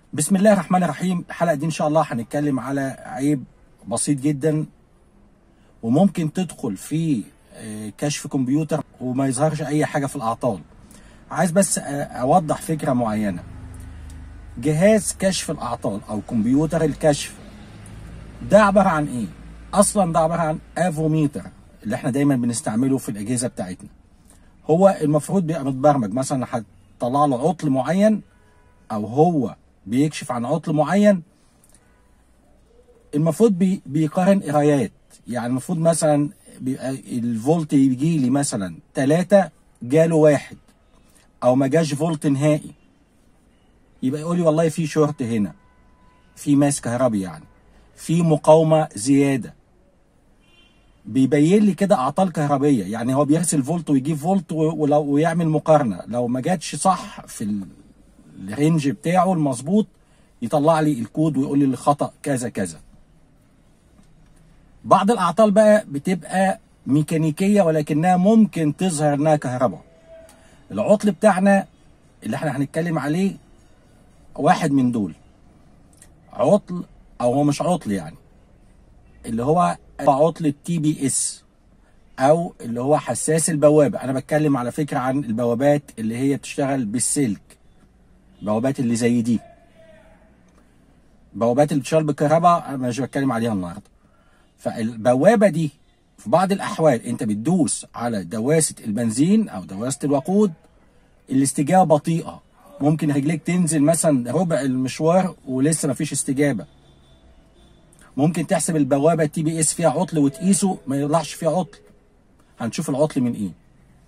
بسم الله الرحمن الرحيم الحلقه دي ان شاء الله هنتكلم على عيب بسيط جدا وممكن تدخل في آه، كشف كمبيوتر وما يظهرش اي حاجه في الاعطال عايز بس آه، اوضح فكره معينه جهاز كشف الاعطال او كمبيوتر الكشف ده عباره عن ايه اصلا ده عباره عن افوميتر اللي احنا دايما بنستعمله في الاجهزه بتاعتنا هو المفروض بيبقى متبرمج مثلا هتطلع له عطل معين او هو بيكشف عن عطل معين المفروض بي بيقارن قرايات يعني المفروض مثلا بيبقى الفولت يجي لي مثلا 3 جاله واحد او ما جاش فولت نهائي يبقى يقول لي والله في شورت هنا في ماس كهربي يعني في مقاومه زياده بيبين لي كده اعطال كهربيه يعني هو بيرسل فولت ويجيب فولت و- ولو ويعمل مقارنه لو ما جاتش صح في ال- الرينج بتاعه المظبوط يطلع لي الكود ويقول لي الخطا كذا كذا بعض الاعطال بقى بتبقى ميكانيكيه ولكنها ممكن تظهر انها كهرباء العطل بتاعنا اللي احنا هنتكلم عليه واحد من دول عطل او هو مش عطل يعني اللي هو عطل التي بي اس او اللي هو حساس البوابه انا بتكلم على فكره عن البوابات اللي هي بتشتغل بالسلك البوابات اللي زي دي البوابات اللي بتشتغل بالكهرباء انا مش بتكلم عليها النهارده فالبوابه دي في بعض الاحوال انت بتدوس على دواسه البنزين او دواسه الوقود الاستجابه بطيئه ممكن رجليك تنزل مثلا ربع المشوار ولسه مفيش استجابه ممكن تحسب البوابه تي بي اس فيها عطل وتقيسه ما يطلعش فيها عطل هنشوف العطل من ايه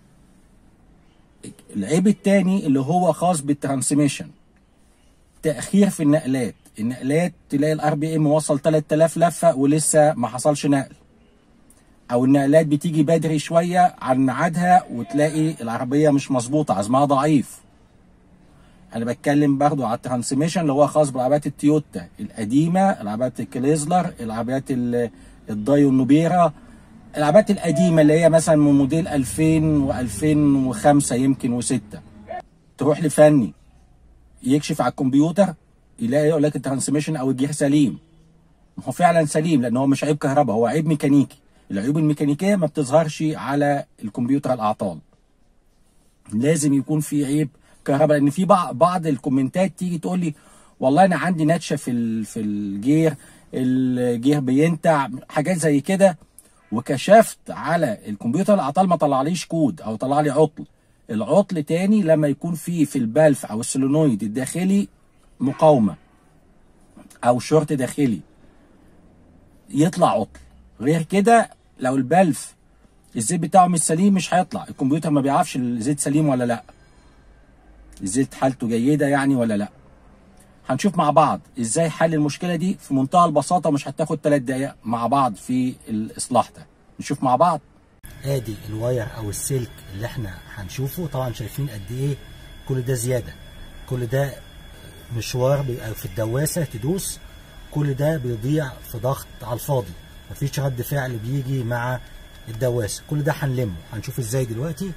العيب التاني اللي هو خاص بالترانسميشن تاخير في النقلات النقلات تلاقي الار بي ام وصل 3000 لفه ولسه ما حصلش نقل او النقلات بتيجي بدري شويه عن ميعادها وتلاقي العربيه مش مظبوطه عزمها ضعيف انا بتكلم برضو على الترانسميشن اللي هو خاص بالعربيات التويوتا القديمه العربيات الكليزلر العربيات ال- الدايو نوبيرا العربيات القديمه اللي هي مثلا من موديل 2000 و2005 يمكن و6 تروح لفني يكشف على الكمبيوتر يلاقي يقول لك الترانسميشن او الجير سليم ما هو فعلا سليم لان هو مش عيب كهرباء هو عيب ميكانيكي العيوب الميكانيكيه ما بتظهرش على الكمبيوتر الاعطال لازم يكون في عيب كهرباء لان في بعض بعض الكومنتات تيجي تقول لي والله انا عندي نتشه في ال- في الجير الجير بينتع حاجات زي كده وكشفت على الكمبيوتر الاعطال ما طلعليش كود او طلع لي عطل العطل تاني لما يكون في في البلف او السولينويد الداخلي مقاومه او شورت داخلي يطلع عطل غير كده لو البلف الزيت بتاعه مش سليم مش هيطلع الكمبيوتر ما بيعرفش الزيت سليم ولا لا الزيت حالته جيده يعني ولا لا هنشوف مع بعض ازاي حل المشكله دي في منتهى البساطه مش هتاخد 3 دقايق مع بعض في الاصلاح ده نشوف مع بعض ادي الواير او السلك اللي احنا هنشوفه طبعا شايفين قد ايه كل ده زياده كل ده مشوار بيبقى في الدواسه تدوس كل ده بيضيع في ضغط على الفاضي مفيش رد فعل بيجي مع الدواسه كل ده هنلمه هنشوف ازاي دلوقتي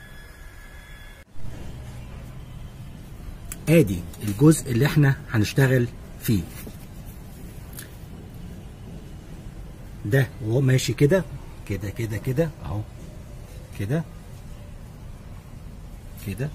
ادي الجزء اللي احنا هنشتغل فيه ده وهو ماشي كده كده كده كده اهو كده كده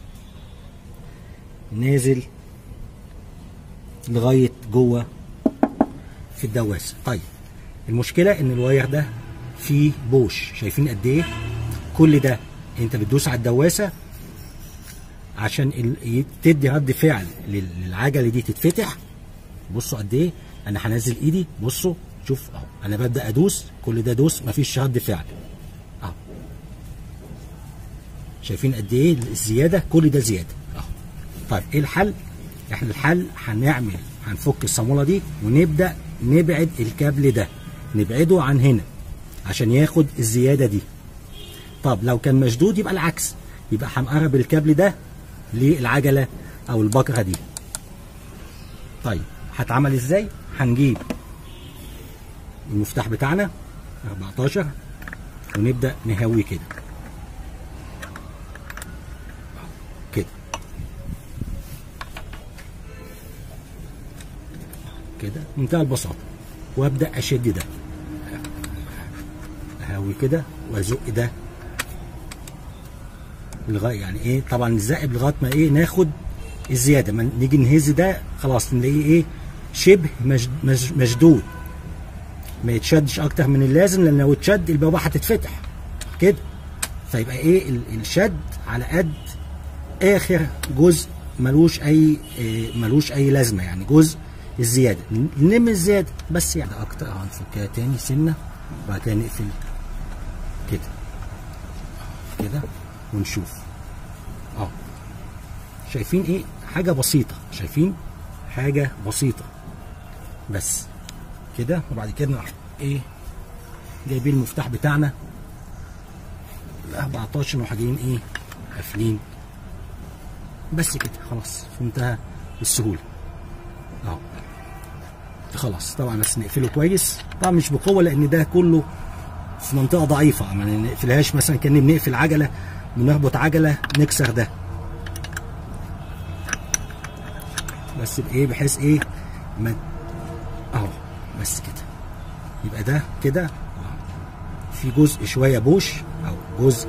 نازل لغايه جوه في الدواسه طيب المشكله ان الواير ده فيه بوش شايفين قد ايه كل ده انت بتدوس على الدواسه عشان ال- ي- تدي رد فعل لل- للعجله دي تتفتح بصوا قد ايه انا هنزل ايدي بصوا شوف اهو انا ببدا ادوس كل ده دوس مفيش رد فعل اهو شايفين قد ايه الزياده كل ده زياده اهو طيب ايه الحل احنا الحل هنعمل هنفك الصاموله دي ونبدا نبعد الكابل ده نبعده عن هنا عشان ياخد الزياده دي طب لو كان مشدود يبقى العكس يبقى هنقرب الكابل ده للعجله او البكره دي طيب هتعمل ازاي هنجيب المفتاح بتاعنا 14 ونبدا نهوي كده كده كده منتهى البساطه وابدا اشد ده اهوي كده وازق ده لغايه يعني ايه طبعا نزقب لغايه ما ايه ناخد الزياده ما نيجي نهز ده خلاص نلاقيه ايه شبه مج مج مشدود ما يتشدش اكتر من اللازم لان لو اتشد البوابه هتتفتح كده فيبقى ايه ال- الشد على قد اخر جزء ملوش اي إيه، ملوش اي لازمه يعني جزء الزياده نلم الزياده بس يعني اكتر هنفكها تاني سنه وبعد كده نقفل كده كده ونشوف اه شايفين ايه حاجه بسيطه شايفين حاجه بسيطه بس كده وبعد كده نروح ايه جايبين المفتاح بتاعنا ال 14 نروح جايين ايه قافلين بس كده خلاص في منتهى السهوله اهو خلاص طبعا بس نقفله كويس طبعا مش بقوه لان ده كله في منطقه ضعيفه ما نقفلهاش مثلا كان بنقفل عجله بنربط عجله نكسر ده بس بايه بحيث ايه ما اهو بس كده يبقى ده كده في جزء شويه بوش او جزء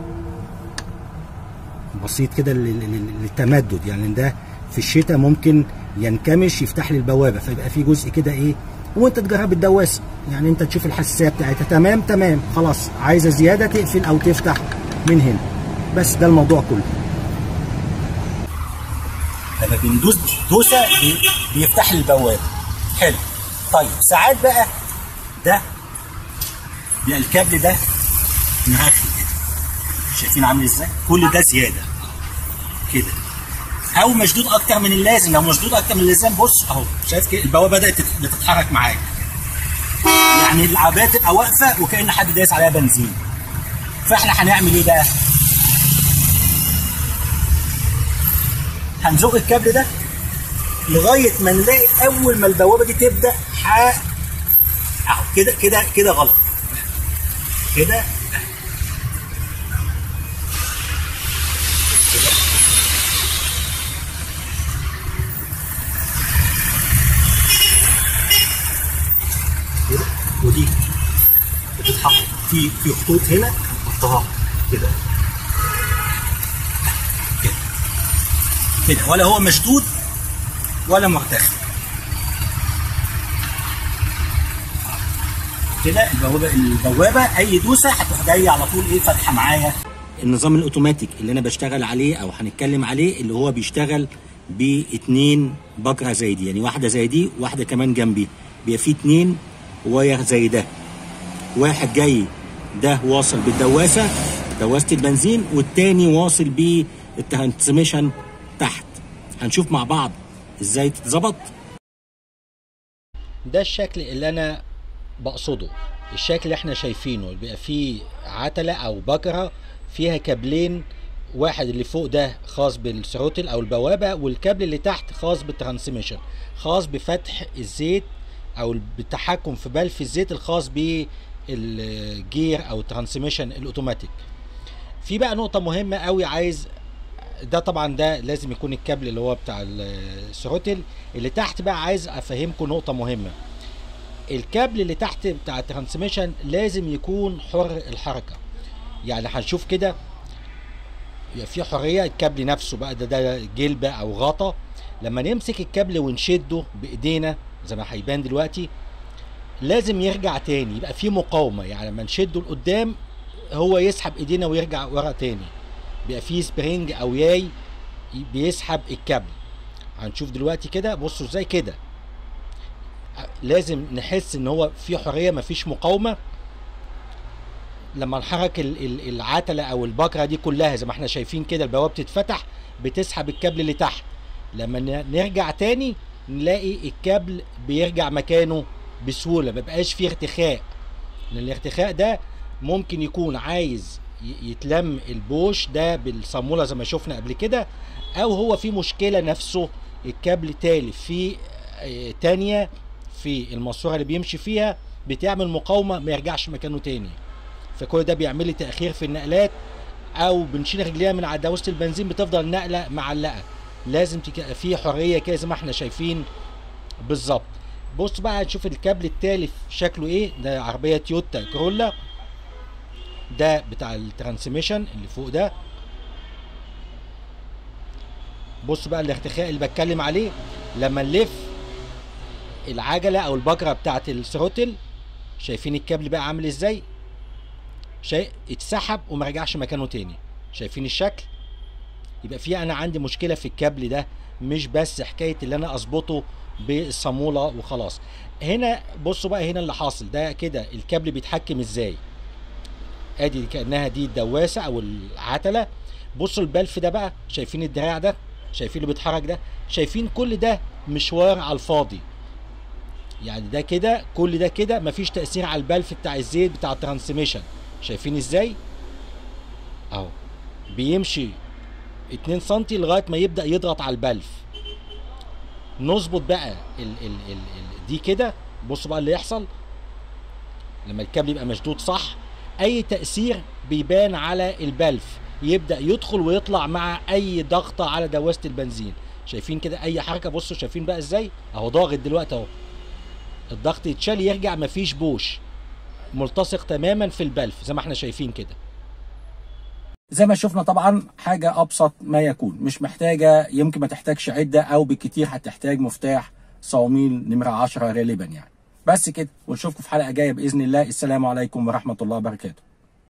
بسيط كده لل- لل- للتمدد يعني ده في الشتاء ممكن ينكمش يفتح لي البوابه فيبقى في جزء كده ايه وانت تجرب الدواسه يعني انت تشوف الحساسيه بتاعتها تمام تمام خلاص عايزه زياده تقفل او تفتح من هنا بس ده الموضوع كله لما بندوس دوسه بي- بيفتح لي البوابه حلو طيب ساعات بقى ده بيبقى الكابل ده مهفل كده شايفين عامل ازاي كل ده زياده كده او مشدود اكتر من اللازم لو مشدود اكتر من اللازم بص اهو شايف كده البوابه بدات تت- بتتحرك معاك يعني العربيه تبقى واقفه وكان حد دايس عليها بنزين فاحنا هنعمل ايه بقى هنزق الكابل ده لغايه ما نلاقي اول ما البوابه دي تبدا ح اهو كده كده كده غلط كده كده كده ودي بتتحط في في خطوط هنا نحطها كده كده كده ولا هو مشدود ولا مرتخي كده البوابه البوابه اي دوسه هتروح جايه على طول ايه فاتحه معايا النظام الاوتوماتيك اللي انا بشتغل عليه او هنتكلم عليه اللي هو بيشتغل باتنين بكره زي دي يعني واحده زي دي واحده كمان جنبي بيبقى فيه اتنين واير زي ده واحد جاي ده واصل بالدواسه دواسه البنزين والتاني واصل بالترانسميشن تحت هنشوف مع بعض ازاي تتظبط ده الشكل اللي انا بقصده الشكل اللي احنا شايفينه اللي بيبقى فيه عتلة او بكرة فيها كابلين واحد اللي فوق ده خاص بالثروتل او البوابة والكابل اللي تحت خاص بالترانسميشن خاص بفتح الزيت او بالتحكم في بلف الزيت الخاص بالجير او الترانسميشن الاوتوماتيك في بقى نقطة مهمة قوي عايز ده طبعا ده لازم يكون الكابل اللي هو بتاع الثروتل اللي تحت بقى عايز افهمكم نقطة مهمة الكابل اللي تحت بتاع الترانسميشن لازم يكون حر الحركة يعني هنشوف كده يبقى في حرية الكابل نفسه بقى ده ده جلبة او غطا لما نمسك الكابل ونشده بايدينا زي ما هيبان دلوقتي لازم يرجع تاني يبقى في مقاومة يعني لما نشده لقدام هو يسحب ايدينا ويرجع ورا تاني بيبقى في سبرينج او ياي بيسحب الكابل هنشوف دلوقتي كده بصوا ازاي كده لازم نحس ان هو في حريه مفيش مقاومه لما نحرك ال- ال- العتله او البكره دي كلها زي ما احنا شايفين كده البوابه بتتفتح بتسحب الكابل اللي تحت لما ن- نرجع تاني نلاقي الكابل بيرجع مكانه بسهوله مبقاش فيه ارتخاء لان الارتخاء ده ممكن يكون عايز ي- يتلم البوش ده بالصاموله زي ما شفنا قبل كده او هو في مشكله نفسه الكابل تالف في آه، تانية في الماسوره اللي بيمشي فيها بتعمل مقاومه ما يرجعش مكانه تاني فكل ده بيعمل لي تاخير في النقلات او بنشيل رجليها من على دواسه البنزين بتفضل النقله معلقه لازم تبقى في حريه كده زي ما احنا شايفين بالظبط بص بقى هنشوف الكابل التالف شكله ايه ده عربيه تويوتا كرولا ده بتاع الترانسميشن اللي فوق ده بص بقى الارتخاء اللي بتكلم عليه لما نلف العجله او البكره بتاعه الثروتل شايفين الكابل بقى عامل ازاي شيء اتسحب وما رجعش مكانه تاني شايفين الشكل يبقى في انا عندي مشكله في الكابل ده مش بس حكايه اللي انا اظبطه بالصاموله وخلاص هنا بصوا بقى هنا اللي حاصل ده كده الكابل بيتحكم ازاي ادي كانها دي الدواسه او العتله بصوا البلف ده بقى شايفين الدراع ده شايفين اللي بيتحرك ده شايفين كل ده مشوار على الفاضي يعني ده كده كل ده كده مفيش تاثير على البلف بتاع الزيت بتاع الترانسميشن شايفين ازاي اهو بيمشي 2 سم لغايه ما يبدا يضغط على البلف نظبط بقى ال ال ال ال دي كده بصوا بقى اللي يحصل لما الكابل يبقى مشدود صح اي تاثير بيبان على البلف يبدا يدخل ويطلع مع اي ضغطه على دواسه البنزين شايفين كده اي حركه بصوا شايفين بقى ازاي اهو ضاغط دلوقتي اهو الضغط يتشال يرجع مفيش بوش ملتصق تماما في البلف زي ما احنا شايفين كده زي ما شفنا طبعا حاجة أبسط ما يكون مش محتاجة يمكن ما تحتاجش عدة أو بالكتير هتحتاج مفتاح صواميل نمرة 10 غالبا يعني بس كده ونشوفكم في حلقة جاية بإذن الله السلام عليكم ورحمة الله وبركاته